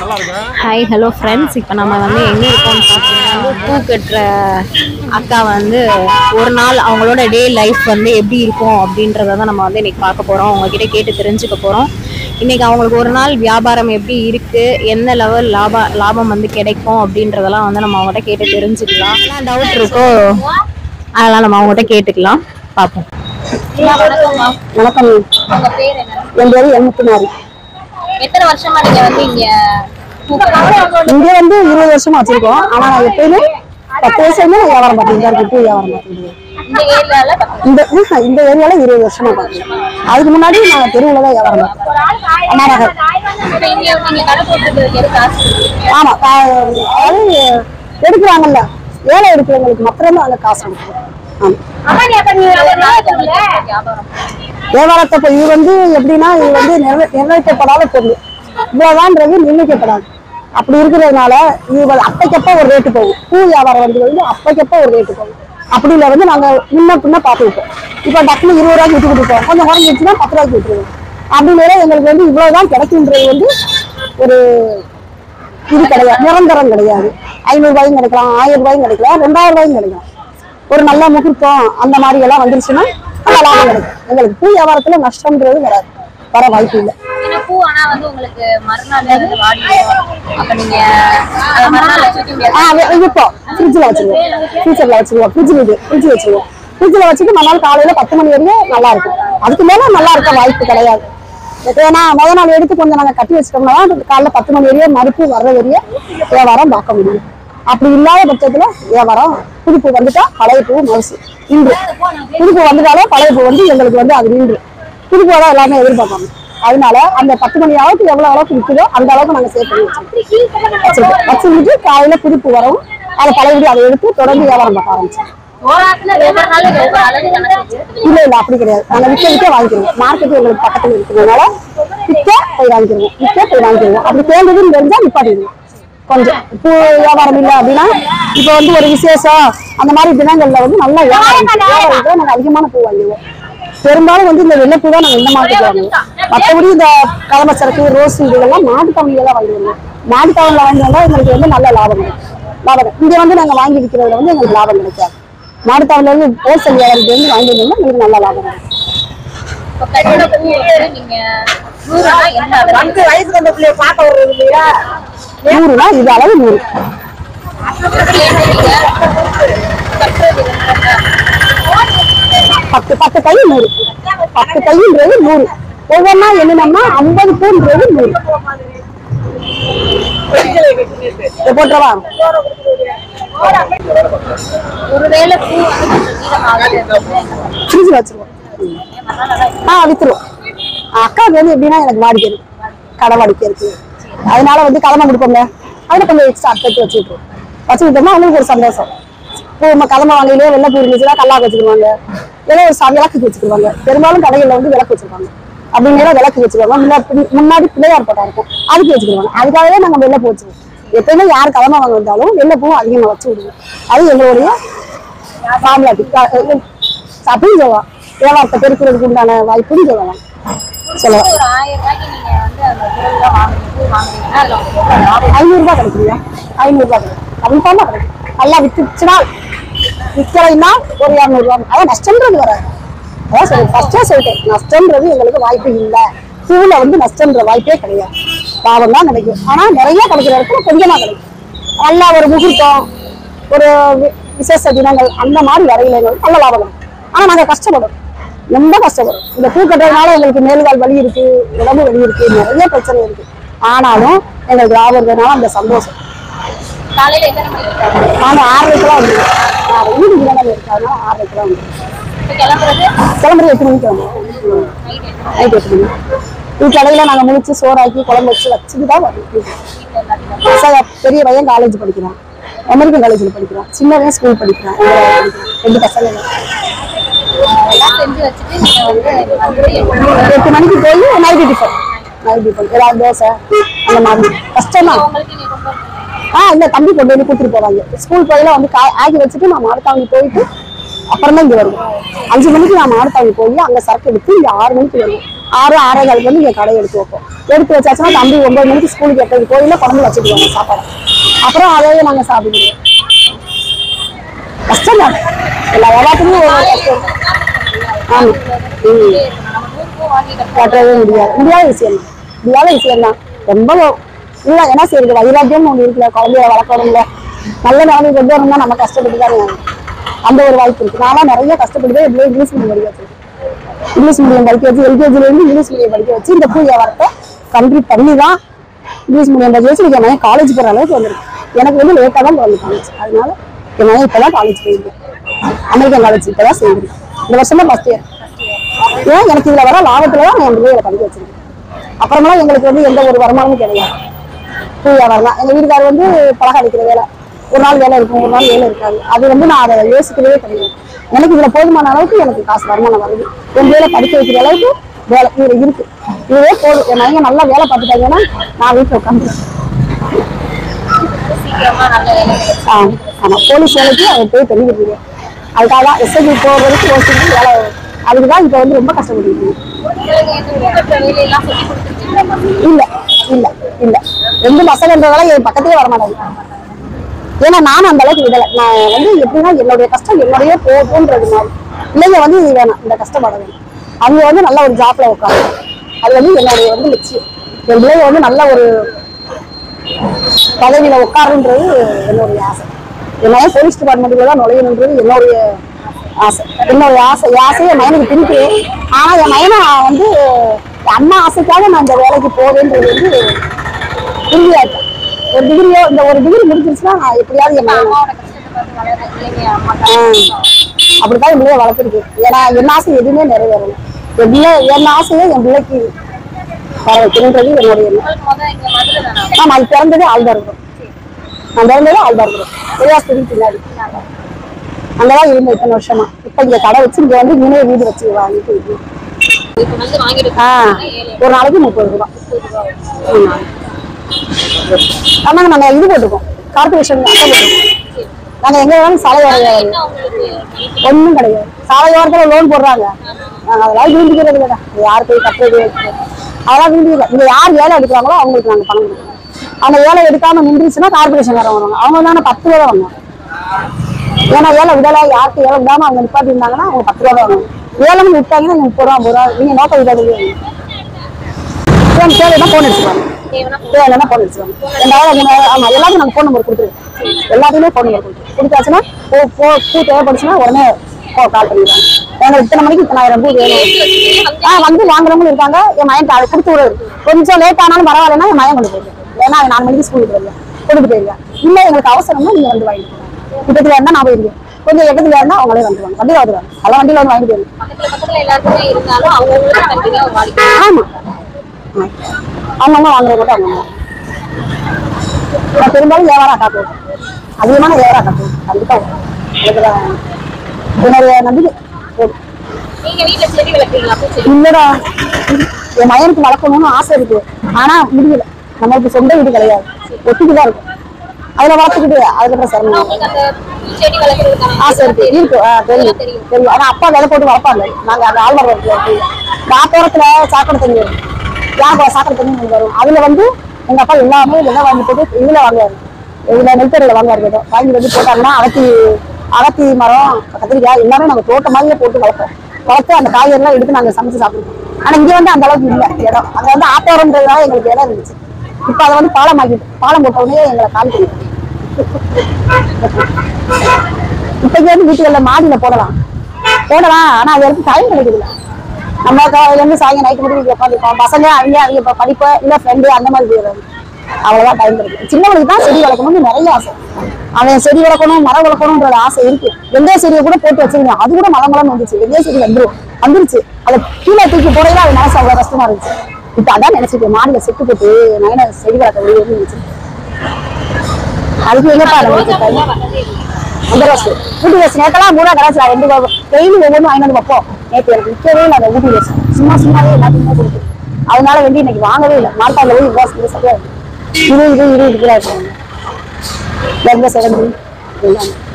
நல்லா இருக்கும் hi hello friends இப்போ நம்ம வந்து எங்கே இருக்கோம்னு பார்த்தீங்கன்னா வந்து பூ கட்டுற அக்கா வந்து ஒரு நாள் அவங்களோட டே லைஃப் வந்து எப்படி இருக்கும் அப்படின்றத தான் நம்ம வந்து இன்னைக்கு பார்க்க போகிறோம் அவங்கக்கிட்ட கேட்டு தெரிஞ்சுக்க போகிறோம் இன்னைக்கு அவங்களுக்கு ஒரு நாள் வியாபாரம் எப்படி இருக்குது எந்த லெவல் லாப லாபம் வந்து கிடைக்கும் அப்படின்றதெல்லாம் வந்து நம்ம அவங்ககிட்ட கேட்டு தெரிஞ்சுக்கலாம் என்ன டவுட் இருக்கோ அதெல்லாம் நம்ம அவங்ககிட்ட கேட்டுக்கலாம் பார்ப்போம் வணக்கம் உங்க பேர் என்ன என் பேரு எம்முக்குமாரி எத்தனை வருஷமா நீங்க வந்து இங்க பூக்கடை இங்க வந்து இருபது வருஷமா வச்சிருக்கோம் ஆனா நான் எப்பயுமே பத்து வருஷமே நான் வியாபாரம் பார்த்துட்டு தான் இருக்கேன் பூ வியாபாரம் பார்த்துட்டு இந்த ஏரியால பத்து இந்த ஆஹா, இந்த ஏரியால இருபது வருஷமா பார்த்துருக்கேன் அதுக்கு முன்னாடி நான் தெருவுல தான் வியாபாரம் பார்த்தேன் அண்ணா நகர் இப்ப இங்க நீங்க கடை போட்டுருக்கு எது காசு ஆமா கா- அதாவது எடுக்கிறாங்கல்ல ஏழை எடுக்கிறவங்களுக்கு மாத்திரமே அந்த காசு கொடுக்குறோம் ஆமா ஒரு நாளைக்கு உங்களுக்கு எவ்வளவு வியாபாரம் வியாபாரத்தை இப்போ இது வந்து எப்படின்னா இது வந்து நிர்ண- நிர்ணயிக்கப்படாத பொருள் இவ்வளவுதான்றது நிர்ணயிக்கப்படாது அப்படி இருக்கிறதுனால இது வந்து அப்பைக்கப்ப ஒரு ரேட்டு போகும் பூ வியாபாரம் வந்து வந்து அப்பைக்கப்ப ஒரு ரேட்டு போகும் அப்படி இல்லை வந்து நாங்க முன்ன பின்ன பார்த்து விட்டோம் இப்போ டக்குனு இருபது ரூபாய்க்கு விட்டு கொடுப்போம் கொஞ்சம் குறைஞ்சிச்சுன்னா பத்து ரூபாய்க்கு விட்டுருவோம் அப்படிங்கிற எங்களுக்கு வந்து இவ்வளவுதான் கிடைக்குன்றது வந்து ஒரு இது கிடையாது நிரந்தரம் கிடையாது ஐநூறு ரூபாயும் கிடைக்கலாம் ஆயிரம் ரூபாயும் கிடைக்கலாம் ரெண்டாயிரம் ரூபாயும் கிடைக்கலாம் ஒரு நல்ல முகூர்த்தம் அந்த மாதிரி எல்லாம் வந்துருச்சுன்னா நல்ல லாபம் கிடைக்கும் எங்களுக்கு பூ வியாபாரத்துல நஷ்டம்ன்றது வராது வர வாய்ப்பு இல்லை ஏன்னா பூ ஆனா வந்து உங்களுக்கு மறுநாள் வந்து வாடிடும் அப்ப நீங்க அதை மறுநாள் வச்சுக்க முடியாது ஆ வே- விற்போம் ஃப்ரிட்ஜில் வச்சிருவோம் ஃப்ரீசரில் வச்சிருவோம் ஃப்ரிட்ஜ் இது ஃப்ரிட்ஜ் வச்சிருவோம் ஃப்ரிட்ஜில் வச்சுட்டு மறுநாள் காலையில பத்து மணி வரையும் நல்லா இருக்கும் அதுக்கு மேல நல்லா இருக்க வாய்ப்பு கிடையாது ஏன்னா முத நாள் எடுத்து கொஞ்சம் நாங்கள் கட்டி வச்சிட்டோம்னா தான் காலைல பத்து மணி வரையும் மறுப்பு வர்ற வரையும் வியாபாரம் பார்க்க முடியும் அப்படி இல்லாத பட்சத்துல வியாபாரம் புதுப்பு வந்துட்டா பழைய பூ மவுசு இன்று புதுப்பு வந்துட்டாலே பழைய பூ வந்து எங்களுக்கு வந்து அது நின்று புதுப்பூ தான் எல்லாமே எதிர்பார்ப்பாங்க அதனால அந்த பத்து மணி அளவுக்கு எவ்வளவு அளவுக்கு விற்குதோ அந்த அளவுக்கு நாங்க சேவ் பண்ணி வச்சிருக்கோம் வச்சிருக்கோம் வச்சுக்கிட்டு காலையில புதுப்பு வரவும் அதை பழையபடி அதை எடுத்து தொடர்ந்து வியாபாரம் பார்க்க ஆரம்பிச்சோம் ஓராத்துல ஒவ்வொரு நாளும் ஒவ்வொரு அளவு கணக்கு வச்சு இல்ல இல்ல அப்படி கிடையாது நாங்க விற்க விற்க வாங்கிக்கிறோம் மார்க்கெட் எங்களுக்கு பக்கத்துல இருக்கிறதுனால விற்க போய் வாங்கிக்கிறோம் விற்க போய் வாங்கிக்கிறோம் அப்படி தேர்ந்ததுன்னு தெரிஞ்சா நிப்பாட்டிடுவோம் கொஞ்சம் பூ வியாபாரம் இல்லை அப்படின்னா இப்போ வந்து ஒரு விசேஷம் அந்த மாதிரி தினங்கள்ல வந்து நல்ல வியாபாரம் இருக்கு. வியாபாரம் இருந்தா நாங்க அதிகமான பூ வாங்கிடுவோம் பெரும்பாலும் வந்து இந்த வெள்ளைப்பூ தான் நாங்க இந்த மார்க்கெட் வாங்குவோம் மற்றபடி இந்த கலம சரக்கு ரோஸ் இதெல்லாம் மாட்டு தவணையில தான் வாங்கி வருவோம் மாட்டு தவணையில வாங்கி வந்தா எங்களுக்கு வந்து நல்ல லாபம் கிடைக்கும் லாபம் கிடைக்கும். இங்க வந்து நாங்க வாங்கி விற்கிறதுல வந்து எங்களுக்கு லாபம் கிடைக்காது மாட்டு தவணையில இருந்து ஹோல்சேல் வியாபாரத்துல இருந்து வாங்கி வந்தோம்னா எங்களுக்கு நல்ல லாபம் கிடைக்கும் இப்ப கட்டின பூ வந்து நீங்க நூறுனா என்ன அளவு வயசுக்கு அந்த பிள்ளைய பார்க்க வருது இல்லையா நூறுனா இது அளவு நூறு பத்து பத்து கை நூறு பத்து கைன்றது நூறு ஒவ்வொன்றா என்னன்னா ஐம்பது பூன்றது நூறு இதை போட்டுறவா ஒருவேளை பூ வந்து கொஞ்சம் நீளம் ஆகாது அப்படின்னா ஃப்ரிட்ஜில் வச்சிருவோம் ஆ வித்துருவோம் அக்காவுக்கு வந்து எப்படின்னா எனக்கு வாடிக்கை இருக்கு கடை வாடிக்கை இருக்கு அதனால வந்து கலமை கொடுப்போம்ல அதில் கொஞ்சம் எக்ஸ்ட்ரா எடுத்து வச்சுக்கிட்டுருவோம் வச்சுக்கிட்டோம்னா அவங்களுக்கு ஒரு சந்தோஷம் பூ நம்ம கலமை வாங்கலையே வெள்ளை பூ இருந்துச்சுன்னா கல்லாக்கு வச்சுக்கிடுவாங்க ஏதோ ஒரு சா- விளக்கு வச்சுக்கிடுவாங்க பெரும்பாலும் கடைகளில் வந்து விளக்கு வச்சிருப்பாங்க அப்படிங்கிற விளக்கு வச்சுக்குவாங்க முன்னா- பின்- முன்னாடி பிள்ளையார் பட்டம் இருக்கும் அதுக்கு வச்சுக்கிடுவாங்க அதுக்காகவே நாங்கள் வெள்ளை பூ வச்சுருவோம் எப்பயுமே யார் கலமை வாங்க வந்தாலும் வெள்ளை பூ அதிகமாக வச்சு விடுவோம் அது எங்களுடைய ஃபார்முலாட்டி அப்படின்னு சொல்லலாம் வியாபாரத்தை பெருக்கிறதுக்கு உண்டான வாய்ப்புன்னு சொல்லலாம் சொல்லலாம் ஒரு ஆயிரம் ரூபாய்க்கு நீங்க வந்து அந்த பொருள்லாம் வாங்குறீங்க பூ வாங்குறீங்கன்னா அதுல உங்களுக்கு எவ்வளவு லாபம் ஐநூறுரூபா கிடைக்குங்க ஐநூறுரூபா கிடைக்கும் கன்ஃபார்மாக கிடைக்கும் நல்லா வித்துச்சுன்னா விற்கலைன்னா ஒரு இரநூறுவா அதான் நஷ்டம்ன்றது வராது அதான் சொல்லி ஃபர்ஸ்டே சொல்லிட்டேன் நஷ்டம்ன்றது எங்களுக்கு வாய்ப்பு இல்லை பூவில் வந்து நஷ்டம்ன்ற வாய்ப்பே கிடையாது லாபம் தான் கிடைக்கும் ஆனால் நிறைய கிடைக்கிற இடத்துல கொஞ்சமாக கிடைக்கும் நல்லா ஒரு முகூர்த்தம் ஒரு வி- விசேஷ தினங்கள் அந்த மாதிரி வரையில எங்களுக்கு நல்ல லாபம் கிடைக்கும் ஆனால் நாங்கள் கஷ்டப்படுறோம் ரொம்ப கஷ்டப்படுறோம் இந்த பூ கட்டுறதுனால எங்களுக்கு மேலுகால் வலி இருக்கு உடம்பு வலி இருக்கு நிறைய பிரச்சனை இருக்கு ஆனாலும் எங்களுக்கு லாபம் இருக்கிறதுனால அந்த சந்தோஷம் காலையில எத்தனை மணிக்கு கிளம்புறீங்க? நாங்கள் ஆறரைக்கெல்லாம் வந்துடுவோம் நான் வீடு விளையாட இருக்கு அதனால ஆறரைக்கெல்லாம் வந்துடுவோம் இப்ப கிளம்புறது கிளம்புறது எட்டு மணிக்கு வந்துடுவோம் நைட் எட்டு நைட் எட்டு மணி வீட்டு கடையில் நாங்கள் முடிச்சு சோறாக்கி குழம்பு வச்சு வச்சுட்டு தான் வரோம் வீட்டுக்கு. வீட்டுல எல்லாத்தையும் பசங்க பெரிய பையன் காலேஜ் படிக்கிறான் அமெரிக்கன் காலேஜில் படிக்கிறான் சின்னவன் ஸ்கூல் படிக்கிறான் ரெண்டு பசங்க எல்லாம் செஞ்சு வச்சுட்டு நீங்க வந்து வந்து எட்டு எட்டு மணிக்கு போய் நைட்டு டிஃபன் நைட் டிஃபன் ஏதாவது தோசை அந்த மாதிரி கஷ்டம் தான் உங்களுக்கு நீங்க கொண்டு வரணும் ஆ இல்ல தம்பி கொண்டு வந்து கொடுத்துட்டு போவாங்க ஸ்கூல் போயில வந்து கா- ஆக்கி வச்சுட்டு நான் மாடுத்தாவணி போயிட்டு அப்புறம் தான் இங்க வருவோம் அஞ்சு மணிக்கு நான் மாடுத்தாவணி போய் அங்க சரக்கு எடுத்து இங்க ஆறு மணிக்கு வருவோம் ஆறு ஆறே காலுக்கு வந்து இங்க கடை எடுத்து வைப்போம் எடுத்து வச்சாச்சுன்னா தம்பி ஒன்பது மணிக்கு ஸ்கூலுக்கு எட்டது கோயில குழம்பு வச்சுக்குவாங்க சாப்பாடு அப்புறம் அதையே நாங்க சாப்பிடுவோம் கஷ்டம் தான் எல்லா எல்லாத்துக்குமே ஒரு கஷ்டம் ஆமா ம் நம்ம நூறுக்கும் வாங்கி கட்ட கட்டவே முடியாது முடியாத விஷயம் தான் முடியாத விஷயம் தான் ரொம்ப இல்லை என்ன செய்யுது வைராக்கியம் ஒன்று இருக்குல்ல குழந்தைய வளர்க்கணும்ல நல்ல நிலைமை கொண்டு வரணும்னா நம்ம கஷ்டப்பட்டு தான் வேணும். அந்த ஒரு வாய்ப்பு இருக்கு நான்லாம் நிறைய கஷ்டப்பட்டு தான் எப்படியோ இங்கிலீஷ் மீடியம் படிக்க வச்சிருக்கேன் இங்கிலீஷ் மீடியம் படிக்க வச்சு எல்கேஜில இருந்து இங்கிலீஷ் மீடியம் படிக்க வச்சு இந்த பூ வியாபாரத்தை கம்ப்ளீட் பண்ணி தான் இங்கிலீஷ் மீடியம் படிக்க வச்சு இன்னைக்கு என் காலேஜ் போகிற அளவுக்கு வந்திருக்கு எனக்கு வந்து லேட்டாக தான் வந்து காலேஜ் அதனால என் மகன் இப்போ தான் காலேஜ் போயிருக்கேன் அமெரிக்கன் காலேஜ் இப்போ தான் சேர்ந்துருக்கேன் இந்த வருஷம் தான் ஃபஸ்ட் இயர் ஏன் எனக்கு இதுல வர லாபத்துல தான் நான் என் பிள்ளைகளை படிக்க வச்சிருக்கேன் அப்புறமெல்லாம் எங்களுக்கு வந்து எந்த ஒரு வருமானமும் கிடையாது பூ வியாபாரம் தான் எங்க வீட்டுக்காரர் வந்து பலகை அடிக்கிற வேலை ஒரு நாள் வேலை இருக்கும் ஒரு நாள் வேலை இருக்காது அது வந்து நான் அதை யோசிக்கவே கிடையாது எனக்கு இதுல போதுமான அளவுக்கு எனக்கு காசு வருமானம் வருது என் பிள்ளைகளை படிக்க வைக்கிற அளவுக்கு வேலை இதுல இருக்கு இதுவே போதும் என் பையன் நல்லா வேலை பார்த்துட்டாங்கன்னா நான் வீட்டில் உட்காந்து சீக்கிரமா நல்ல வேலை கிடைக்கும் ஆ ஆமா போலீஸ் வேலைக்கு அவர் போய் பெரிய போயிருக்கேன் அதுக்காக தான் எஸ்ஐபி போகிறதுக்கு யோசிச்சு வேலை அதுக்கு தான் இப்போ வந்து ரொம்ப கஷ்டப்பட்டு உங்களுக்கு இந்த பூ கட்டுற வேலையெல்லாம் சொல்லி கொடுத்துருக்கீங்களா இல்ல இல்ல இல்ல ரெண்டு பசங்கன்றதால என் பக்கத்திலே வர மாட்டாங்க ஏன்னா நானும் அந்த அளவுக்கு விடல நான் வந்து எப்படின்னா என்னுடைய கஷ்டம் என்னுடைய போகுன்றது மாதிரி பிள்ளைங்க வந்து இது வேணாம் இந்த கஷ்டப்பட வேணும் அவங்க வந்து நல்ல ஒரு ஜாப்ல உட்காந்து அது வந்து என்னுடைய வந்து லட்சியம் என் பிள்ளைங்க வந்து நல்ல ஒரு பதவியில உட்காருன்றது என்னுடைய ஆசை என்னைய போலீஸ் டிபார்ட்மெண்ட்டுக்குள்ள தான் நுழையணுன்றது என்னுடைய ஆசை என்னுடைய ஆசை என் ஆசையை என் மயனுக்கு பிடிக்கு ஆனா என் மயனை நான் வந்து என் அண்ணா ஆசைக்காக நான் இந்த வேலைக்கு போவேன்றது வந்து உறுதியா இருக்கேன் ஒரு டிகிரியோ இந்த ஒரு டிகிரி முடிஞ்சிருச்சுன்னா நான் எப்படியாவது என் மயனை அம்மாவோட கஷ்டத்தை பார்த்து வளர பிள்ளைங்க அம்மா ஆஹ் அப்படித்தான் என் பிள்ளைய வளர்த்துருக்கு ஏன்னா என் ஆசை எதுவுமே நிறைவேறல என் பிள்ளை என் ஆசையை என் பிள்ளைக்கு வர வைக்கணுன்றது என்னுடைய எண்ணம் உங்களுக்கு முதல் இங்க மதுரை தானே ஆமா அது பிறந்ததே ஆழ்தா இருக்கும் நான் பிறந்ததே ஆழ்தா இருக்கும் பெரியாஸ்பத்திரி பின்னாடி அங்கதான் இருந்தேன் இத்தனை வருஷமா இப்ப இங்க கடை வச்சு இங்க வந்து இங்கே வீடு வச்சு வாங்கிட்டு இருக்கேன். இப்போ வந்து வாங்கிட்டு ஆ ஏழு ஒரு நாளைக்கு முப்பது ரூபா ஆமா. ஆமாங்க நாங்க இது போட்டிருக்கோம் கார்பரேஷன் அட்டை போட்டிருக்கோம் நாங்க எங்க வேணாலும் சாலை ஓரம் என்ன உங்களுக்கு ஒண்ணும் கிடையாது சாலை ஓரத்துல லோன் போடுறாங்க நாங்க அதெல்லாம் வீண்டுக்கிறது இல்லடா யார் போய் கட்டுறது அதெல்லாம் வீண்டுக்கல இங்க யார் ஏழை எடுக்கிறாங்களோ அவங்களுக்கு நாங்க பணம் கொடுக்கணும் அவங்க ஏழை எடுக்காம நின்றுச்சுன்னா கார்பரேஷன் காரங்க வருவாங்க அவங்க தானே பத்து ரூபா தான் வாங்குவாங்க ஏன்னா ஏழை விடல யாருக்கு ஏழை விடாம அவங்க நிப்பாட்டி இருந்தாங்கன்னா அவங்க பத்து ரூபா தான் வாங்குவாங்க ஏழைன்னு விட்டாங்கன்னா நீங்க முப்பது ரூபா ஐம்பது ரூபா நீங்க நோக்க விடாதீங்க தேவைன்னா போன் அடிச்சுப்பாங்க தேவைன்னா தேவைன்னா போன் அடிச்சுவாங்க ரெண்டாயிரம் மூணாயிரம் ஆமா எல்லாத்தையும் நாங்க போன் நம்பர் கொடுத்துருவோம் எல்லாத்தையுமே போன் நம்பர் கொடுத்துருவோம் கொடுத்தாச்சுன்னா பூ பூ பூ தேவைப்படுச்சுன்னா உடனே கால் பண்ணிடுவாங்க எங்களுக்கு இத்தனை மணிக்கு இத்தனாயிரம் பூ வேணும் ஆ வந்து வாங்குறவங்களும் இருக்காங்க என் மயன் அதை கொடுத்து விடுறது கொஞ்சம் லேட் ஆனாலும் பரவாயில்லைன்னா என் மயன் கொண்டு போயிருக்கேன் ஏன்னா அவன் நாலு மணிக்கு ஸ்கூலுக்கு வருவேன் கொண்டு போயிருக்கேன் இல்ல எங்களுக்கு அவசரம்னா நீங்க வந்து வாங்கிட்டு போங்க. கிட்டத்துல இருந்தா நான் போயிருக்கேன் கொஞ்சம் இடத்துல இருந்தா அவங்களே வந்துருவாங்க வண்டியில வந்துருவாங்க அதெல்லாம் வண்டியில வந்து வாங்கிட்டு போயிருங்க பக்கத்துல பக்கத்துல எல்லாருக்குமே இருந்தாலும் அவங்கவுங்களுக்கு தனித்தனியா ஒரு வாடிக்கை ஆமா அவங்கவுங்க வாங்குறது மட்டும் அவங்க நான் பெரும்பாலும் வியாபாரம் காட்டுவேன் அதிகமான வியாபாரம் காட்டுவேன் கண்டிப்பா அதுக்குதான் என்னுடைய நம்பிக்கை போதும். நீங்க வீட்டுல செடி வளர்க்குறீங்களா பூச்செடி இல்லடா என் மகனுக்கு வளர்க்கணும்னு ஆசை இருக்கு ஆனா முடியல நம்மளுக்கு சொந்த வீடு கிடையாது ஒட்டிக்கு தான் இருக்கும் அதுல வளர்த்துக்கிட்டு அதுக்கப்புறம் சிரமம் உங்களுக்கு அந்த பூச்செடி வளர்க்குறதுக்கான ஆசை இருக்கு இருக்கு ஆ, தெரியும் தெரியும். தெரியும் ஆனா அப்பா விதை போட்டு வளர்ப்பாங்க நாங்க அந்த ஆழ்வார் ரோட்ல இருக்கு காத்தோரத்துல சாக்கடை தண்ணி வரும் யார் சாக்கடை தண்ணி உங்களுக்கு வரும் அதுல வந்து எங்க அப்பா எல்லாமே விதை வாங்கி போட்டு இதுல வாங்குவாரு இதுல நெல்கரையில வாங்குவாரு விதை வாங்கி வந்து போட்டாங்கன்னா அகத்தி அகத்தி மரம் கத்திரிக்காய் எல்லாமே நாங்க தோட்டம் மாதிரியே போட்டு வளர்ப்போம் வளர்த்து அந்த காய்கறிலாம் எடுத்து நாங்க சமைச்சு சாப்பிடுவோம் ஆனா இங்க வந்து அந்த அளவுக்கு இல்ல இடம் அங்க வந்து ஆத்தோரம்ன்றதுனால எங்களுக்கு இடம் இருந்துச்சு இப்ப அதை வந்து பாலம் ஆக்கிட்டு பாலம் போட்ட உடனே எங்களை காலி பண்ணிட்டு இப்ப வந்து வீட்டுகள்ல மாடியில போடலாம் போடலாம் ஆனா அது வரைக்கும் டைம் கிடைக்குதுல்ல நம்ம காலையில இருந்து சாயங்காலம் நைட்டு முடிவு உட்காந்துருக்கோம் பசங்க அவங்க அவங்க இப்ப படிப்பு இல்ல ஃப்ரெண்டு அந்த மாதிரி போயிடுறாங்க அவ்வளவுதான் டைம் கிடைக்கும் சின்னவனுக்கு தான் செடி வளர்க்கணும்னு நிறைய ஆசை அவன் செடி வளர்க்கணும் மரம் வளர்க்கணும்ன்ற ஆசை இருக்கு வெந்தய செடியை கூட போட்டு வச்சிருந்தேன் அது கூட மலம் மலம் வந்துச்சு வெந்தய செடி வந்துரும் வந்துருச்சு அதை கீழே தூக்கி போடையில அது மனசு அவ்வளவு கஷ்டமா இருந்துச்சு இப்ப அதான் நினைச்சிட்டு மாடியில செட்டு போட்டு நயன செடி வளர்க்க முடியும்னு நினைச்சிட்டு அதுக்கு எங்கப்பா நம்மளுக்கு time? அந்த ரோஸ் ஊட்டி ரோஸ் நேத்தெல்லாம் மூணா கலாச்சா ரெண்டு டெய்லி ஒவ்வொன்றும் வாங்கிட்டு வந்து வைப்போம் நேற்று எனக்கு விற்கவே இல்லை அந்த ஊட்டி ரோஸ் சும்மா சும்மாவே எல்லாத்தையுமே கொடுத்து அதனால வேண்டி இன்னைக்கு வாங்கவே இல்லை மார்த்தாண்டில் போய் ரோஸ் இது சரியா இருக்கு இருபது இருபது கிலோ இருக்காங்க ரொம்ப செவந்தி எல்லாம்